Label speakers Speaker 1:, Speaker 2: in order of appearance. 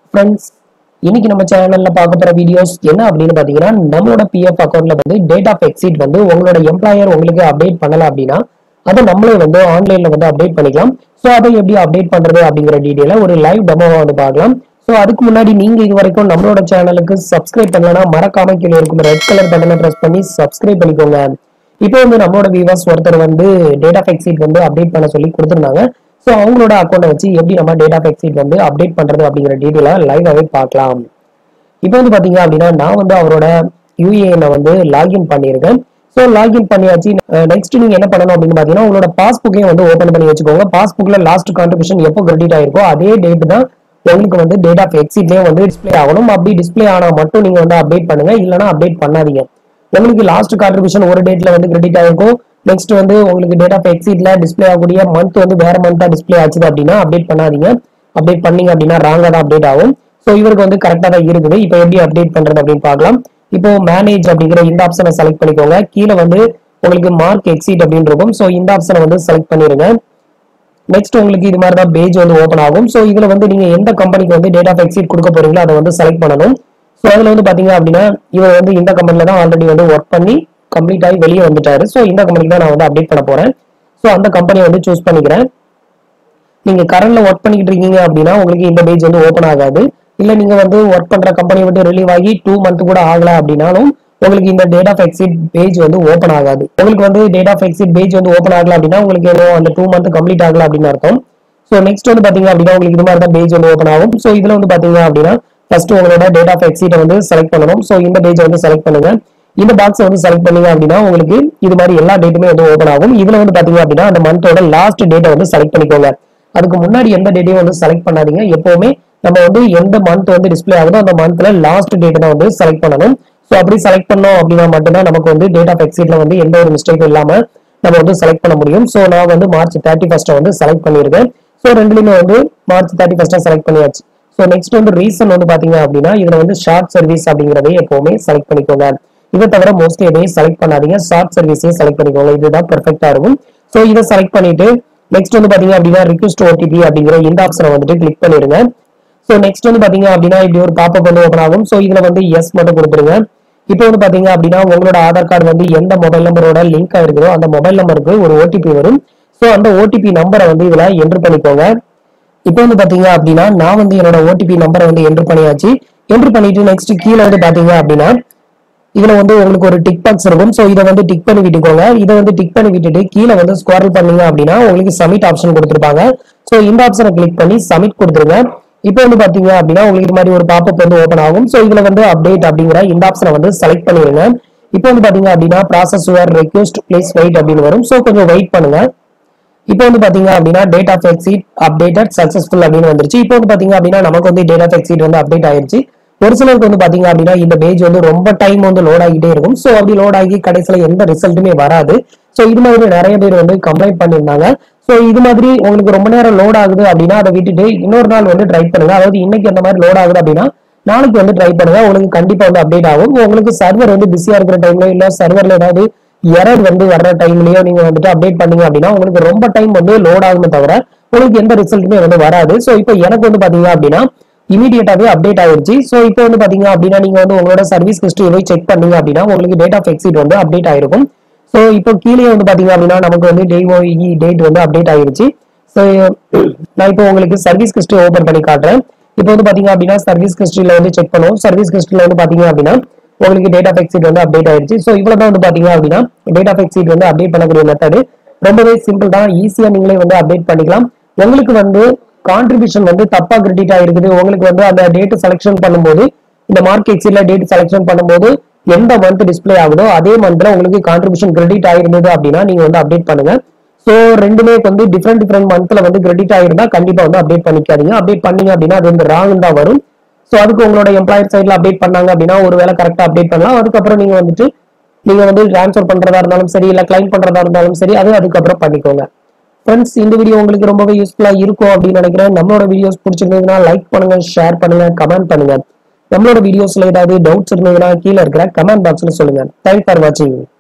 Speaker 1: friends இன்னைக்கு நம்ம சேனல்ல பார்க்க போற வீடியோஸ் என்ன அப்படின்னு பாத்தீங்கன்னா நம்மளோட பிஎஃப் அக்கௌண்ட்ல வந்து டேட் ஆஃப் எக்ஸிட் வந்து உங்களோட எம்ப்ளாயர் உங்களுக்கு அப்டேட் பண்ணல அப்படின்னா அதை நம்மளே வந்து ஆன்லைன்ல வந்து அப்டேட் பண்ணிக்கலாம் ஸோ அதை எப்படி அப்டேட் பண்றது அப்படிங்கிற டீடைல ஒரு லைவ் டெமோவா வந்து பார்க்கலாம் ஸோ அதுக்கு முன்னாடி நீங்க இது வரைக்கும் நம்மளோட சேனலுக்கு சப்ஸ்கிரைப் பண்ணலன்னா மறக்காம கீழே இருக்கும் ரெட் கலர் பட்டனை பிரஸ் பண்ணி சப்ஸ்கிரைப் பண்ணிக்கோங்க இப்போ வந்து நம்மளோட வியூவர்ஸ் ஒருத்தர் வந்து டேட் ஆஃப் எக்ஸிட் வந்து அப்டேட் பண்ண சொல்லி கொடுத்துருந்தாங்க ஸோ அவங்களோட அக்கௌண்ட்டை வச்சு எப்படி நம்ம டேட் ஆஃப் எக்ஸிட் வந்து அப்டேட் பண்றது அப்படிங்கிற டீட்டெயில லைவாகவே பார்க்கலாம் இப்போ வந்து பாத்தீங்க அப்படின்னா நான் வந்து அவரோட யூஏஎனை வந்து லாகின் பண்ணியிருக்கேன் ஸோ லாகின் பண்ணியாச்சு நெக்ஸ்ட் நீங்க என்ன பண்ணணும் அப்படின்னு பாத்தீங்கன்னா உங்களோட பாஸ்புக்கையும் வந்து ஓப்பன் பண்ணி வச்சுக்கோங்க பாஸ்புக்ல லாஸ்ட் கான்ட்ரிபியூஷன் எப்போ கிரெடிட் ஆயிருக்கோ அதே டேட் தான் உங்களுக்கு வந்து டேட் ஆஃப் எக்ஸிட்லயே வந்து டிஸ்ப்ளே ஆகணும் அப்படி டிஸ்ப்ளே ஆனா மட்டும் நீங்க வந்து அப்டேட் பண்ணுங்க இல்லைன்னா அப்டேட் பண்ணாதீங்க உங்களுக்கு லாஸ்ட் கான்ட்ரிபியூஷன் ஒரு டேட்ல வந்து கிரெடிட் ஆயிருக்கும் நெக்ஸ்ட் வந்து உங்களுக்கு டேட் ஆஃப் எக்ஸிட்ல டிஸ்ப்ளே ஆகக்கூடிய மந்த் வந்து வேற மந்தா டிஸ்ப்ளே ஆச்சுது அப்படின்னா அப்டேட் பண்ணாதீங்க அப்டேட் பண்ணீங்க அப்படின்னா ராங்கா தான் அப்டேட் ஆகும் ஸோ இவருக்கு வந்து கரெக்டாக தான் இருக்குது இப்போ எப்படி அப்டேட் பண்றது அப்படின்னு பார்க்கலாம் இப்போ மேனேஜ் அப்படிங்கிற இந்த ஆப்ஷனை செலக்ட் பண்ணிக்கோங்க கீழே வந்து உங்களுக்கு மார்க் எக்ஸிட் அப்படின்னு இருக்கும் ஸோ இந்த ஆப்ஷனை வந்து செலக்ட் பண்ணிருங்க நெக்ஸ்ட் உங்களுக்கு இது மாதிரி தான் பேஜ் வந்து ஓப்பன் ஆகும் ஸோ இதுல வந்து நீங்க எந்த கம்பெனிக்கு வந்து டேட் ஆஃப் எக்ஸிட் கொடுக்க போறீங்களோ அதை வந்து செலக்ட் பண்ணணும் ஸோ அதுல வந்து பாத்தீங்க அப்படின்னா இவர் வந்து இந்த கம்பெனில தான் ஆல்ரெடி வந்து ஒர்க் பண்ணி கம்ப்ளீட் ஆகி வெளியே வந்துட்டாரு ஸோ இந்த கம்பெனிக்கு தான் நான் வந்து அப்டேட் பண்ண போறேன் ஸோ அந்த கம்பெனியை வந்து சூஸ் பண்ணிக்கிறேன் நீங்க கரண்ட்ல ஒர்க் பண்ணிக்கிட்டு இருக்கீங்க அப்படின்னா உங்களுக்கு இந்த பேஜ் வந்து ஓப்பன் ஆகாது இல்ல நீங்க வந்து ஒர்க் பண்ற கம்பெனி விட்டு ரிலீவ் ஆகி டூ மந்த் கூட ஆகல அப்படின்னாலும் உங்களுக்கு இந்த டேட் ஆஃப் எக்ஸிட் பேஜ் வந்து ஓப்பன் ஆகாது உங்களுக்கு வந்து டேட் ஆஃப் எக்ஸிட் பேஜ் வந்து ஓப்பன் ஆகல அப்படின்னா உங்களுக்கு ஏதோ அந்த டூ மந்த் கம்ப்ளீட் ஆகல அப்படின்னு அர்த்தம் ஸோ நெக்ஸ்ட் வந்து பாத்தீங்க அப்படின்னா உங்களுக்கு இது மாதிரி தான் பேஜ் வந்து ஓப்பன் ஆகும் ஸோ இதுல வந்து பாத்தீங்க அப்படின்னா ஃபர்ஸ்ட் உங்களோட டேட் ஆஃப் எக்ஸிட்டை வந்து செலக்ட் பண்ணணும் ஸோ இந்த பேஜை வந்து செலக்ட் பண்ணுங்க இந்த பாக்ஸ் வந்து செலக்ட் பண்ணீங்க அப்படின்னா உங்களுக்கு இது மாதிரி எல்லா டேட்டுமே வந்து ஓப்பன் ஆகும் இதுல வந்து பாத்தீங்க அப்படின்னா அந்த மந்தோட லாஸ்ட் டேட்டை வந்து செலக்ட் பண்ணிக்கோங்க அதுக்கு முன்னாடி எந்த டேட்டையும் வந்து செலக்ட் பண்ணாதீங்க எப்பவுமே நம்ம வந்து எந்த மந்த் வந்து டிஸ்ப்ளே ஆகுதோ அந்த மந்த்ல லாஸ்ட் டேட் தான் வந்து செலக்ட் பண்ணணும் ஸோ அப்படி செலக்ட் பண்ணோம் அப்படின்னா மட்டும்தான் நமக்கு வந்து டேட் ஆஃப் எக்ஸிட்ல வந்து எந்த ஒரு மிஸ்டேக்கும் இல்லாம நம்ம வந்து செலக்ட் பண்ண முடியும் ஸோ நான் வந்து மார்ச் தேர்ட்டி ஃபர்ஸ்ட் வந்து செலக்ட் பண்ணியிருக்கேன் ஸோ ரெண்டுலையுமே வந்து மார்ச் தேர்ட்டி ஃபர்ஸ்டா செலக்ட் பண்ணியாச்சு ஸோ நெக்ஸ்ட் வந்து ரீசன் வந்து பாத்தீங்க அப்படின்னா இதுல வந்து ஷார்ட் சர்வீஸ் அப்படிங்கறதை எப்பவுமே செலக்ட் பண்ணிக்கோங்க இதை தவிர மோஸ்ட்லி எதையும் செலக்ட் பண்ணாதீங்க ஷார்ட் சர்வீஸையும் செலக்ட் பண்ணிக்கோங்க இதுதான் பெர்ஃபெக்டா இருக்கும் ஸோ இதை செலக்ட் பண்ணிட்டு நெக்ஸ்ட் வந்து பாத்தீங்க அப்படின்னா ரிக்வஸ்ட் ஓடிபி அப்படிங்கிற இந்த ஆப்ஷனை வந்துட்டு கிளிக் பண்ணிருங்க ஸோ நெக்ஸ்ட் வந்து பாத்தீங்க அப்படின்னா இப்படி ஒரு பாப்பப் வந்து ஓப்பன் ஆகும் ஸோ இதுல வந்து எஸ் மட்டும் கொடுத்துருங்க இப்போ வந்து பாத்தீங்க அப்படின்னா உங்களோட ஆதார் கார்டு வந்து எந்த மொபைல் நம்பரோட லிங்க் ஆயிருக்குதோ அந்த மொபைல் நம்பருக்கு ஒரு ஓடிபி வரும் ஸோ அந்த ஓடிபி நம்பரை வந்து இதுல என்டர் பண்ணிக்கோங்க இப்போ வந்து பாத்தீங்க அப்படின்னா நான் வந்து என்னோட ஓடிபி நம்பரை வந்து என்டர் பண்ணியாச்சு என்டர் பண்ணிட்டு நெக்ஸ்ட் கீழே வந்து பாத்தீங்க அப்படின்னா இதுல வந்து உங்களுக்கு ஒரு டிக் பாக்ஸ் இருக்கும் சோ இதை வந்து டிக் பண்ணி விட்டுக்கோங்க இதை வந்து டிக் பண்ணி விட்டுட்டு கீழே வந்து ஸ்குவாரல் பண்ணீங்க அப்படின்னா உங்களுக்கு சமிட் ஆப்ஷன் கொடுத்துருப்பாங்க சோ இந்த ஆப்ஷனை கிளிக் பண்ணி சமிட் கொடுத்துருங்க இப்போ வந்து பாத்தீங்க அப்படின்னா உங்களுக்கு இது மாதிரி ஒரு பாப்பப் வந்து ஓப்பன் ஆகும் சோ இதுல வந்து அப்டேட் அப்படிங்கிற இந்த ஆப்ஷனை வந்து செலக்ட் பண்ணிடுங்க இப்போ வந்து பாத்தீங்க அப்படின்னா process your request please wait அப்படின்னு வரும் சோ கொஞ்சம் வெயிட் பண்ணுங்க இப்போ வந்து பாத்தீங்க அப்படின்னா date of exit updated successful அப்படின்னு வந்துருச்சு இப்போ வந்து பாத்தீங்க அப்படின்னா நமக்கு வந்து டேட் ஆஃப் எக்ஸிட் வந்து அப்டேட் ஆயிருச்சு ஒரு சிலருக்கு வந்து பாத்தீங்க அப்படின்னா இந்த பேஜ் வந்து ரொம்ப டைம் வந்து லோட் ஆகிட்டே இருக்கும் சோ அப்படி லோட் ஆகி கடைசியில எந்த ரிசல்ட்டுமே வராது சோ இது மாதிரி நிறைய பேர் வந்து கம்ப்ளைண்ட் பண்ணியிருந்தாங்க சோ இது மாதிரி உங்களுக்கு ரொம்ப நேரம் லோட் ஆகுது அப்படின்னா அதை விட்டுட்டு இன்னொரு நாள் வந்து ட்ரை பண்ணுங்க அதாவது இன்னைக்கு அந்த மாதிரி லோட் ஆகுது அப்படின்னா நாளைக்கு வந்து ட்ரை பண்ணுங்க உங்களுக்கு கண்டிப்பா வந்து அப்டேட் ஆகும் உங்களுக்கு சர்வர் வந்து பிஸியா இருக்கிற டைம்ல இல்ல சர்வர்ல ஏதாவது எரர் வந்து வர்ற டைம்லயோ நீங்க வந்துட்டு அப்டேட் பண்ணீங்க அப்படின்னா உங்களுக்கு ரொம்ப டைம் வந்து லோட் ஆகுமே தவிர உங்களுக்கு எந்த ரிசல்ட்டுமே வந்து வராது சோ இப்போ எனக்கு வந்து பாத்தீங்க அப்படின்னா இமீடியட்டாவே அப்டேட் ஆயிருச்சு சோ இப்போ வந்து பாத்தீங்க அப்படின்னா நீங்க வந்து உங்களோட சர்வீஸ் ஹிஸ்டரி போய் செக் பண்ணீங்க அப்படின்னா உங்களுக்கு டேட் ஆஃப் எக்ஸிட் வந்து அப்டேட் ஆயிருக்கும் சோ இப்போ கீழே வந்து பாத்தீங்க அப்படின்னா நமக்கு வந்து டேஓஇ டேட் வந்து அப்டேட் ஆயிருச்சு சோ நான் இப்போ உங்களுக்கு சர்வீஸ் ஹிஸ்டரி ஓபன் பண்ணி காட்டுறேன் இப்போ வந்து பாத்தீங்க அப்படின்னா சர்வீஸ் ஹிஸ்டரியில வந்து செக் பண்ணுவோம் சர்வீஸ் ஹிஸ்டரியில வந்து பாத்தீங்க அப்படின்னா உங்களுக்கு டேட் ஆஃப் எக்ஸிட் வந்து அப்டேட் ஆயிருச்சு சோ இவ்வளவுதான் வந்து பாத்தீங்க அப்படின்னா டேட் ஆஃப் எக்ஸிட் வந்து அப்டேட் பண்ணக்கூடிய மெத்தடு ரொம்பவே சிம்பிள் தான் ஈஸியா நீங்களே வந்து அப்டேட் பண்ணிக்கலாம் உங்களுக்கு வந்து கான்ட்ரிபியூஷன் வந்து தப்பா கிரெடிட் ஆயிருக்குது உங்களுக்கு வந்து அந்த டேட் செலக்ஷன் பண்ணும்போது இந்த மார்க் எக்ஸிட்ல டேட் செலக்ஷன் பண்ணும்போது எந்த மந்த் டிஸ்ப்ளே ஆகுதோ அதே மந்த்ல உங்களுக்கு கான்ட்ரிபியூஷன் கிரெடிட் ஆயிருந்தது அப்படின்னா நீங்க வந்து அப்டேட் பண்ணுங்க சோ ரெண்டுமே வந்து டிஃப்ரெண்ட் டிஃப்ரெண்ட் மந்த்ல வந்து கிரெடிட் ஆயிருந்தா கண்டிப்பா வந்து அப்டேட் பண்ணிக்காதீங்க அப்டேட் பண்ணீங்க அப்படின்னா அது வந்து ராங் தான் வரும் சோ அதுக்கு உங்களோட எம்ப்ளாயர் சைட்ல அப்டேட் பண்ணாங்க அப்படின்னா ஒருவேளை கரெக்டா அப்டேட் பண்ணலாம் அதுக்கப்புறம் நீங்க வந்துட்டு நீங்க வந்து ட்ரான்ஸ்ஃபர் பண்றதா இருந்தாலும் சரி இல்ல கிளைம் பண்றதா இருந்தாலும் சரி அது அதுக்கப்புறம் பண்ணிக்கோங்க ஃப்ரெண்ட்ஸ் இந்த வீடியோ உங்களுக்கு ரொம்பவே யூஸ்ஃபுல்லா இருக்கும் அப்படின்னு நினைக்கிறேன் நம்மளோட வீடியோஸ் பிடிச்சிருந்ததுன்னா லைக் பண்ணுங்க ஷேர் பண்ணுங்க கமெண்ட் பண்ணுங்க நம்மளோட வீடியோஸ்ல ஏதாவது டவுட்ஸ் இருந்ததுன்னா கீழே இருக்கிற கமெண்ட் பாக்ஸ்ல சொல்லுங்க தேங்க்ஸ் ஃபார் வாட்சிங்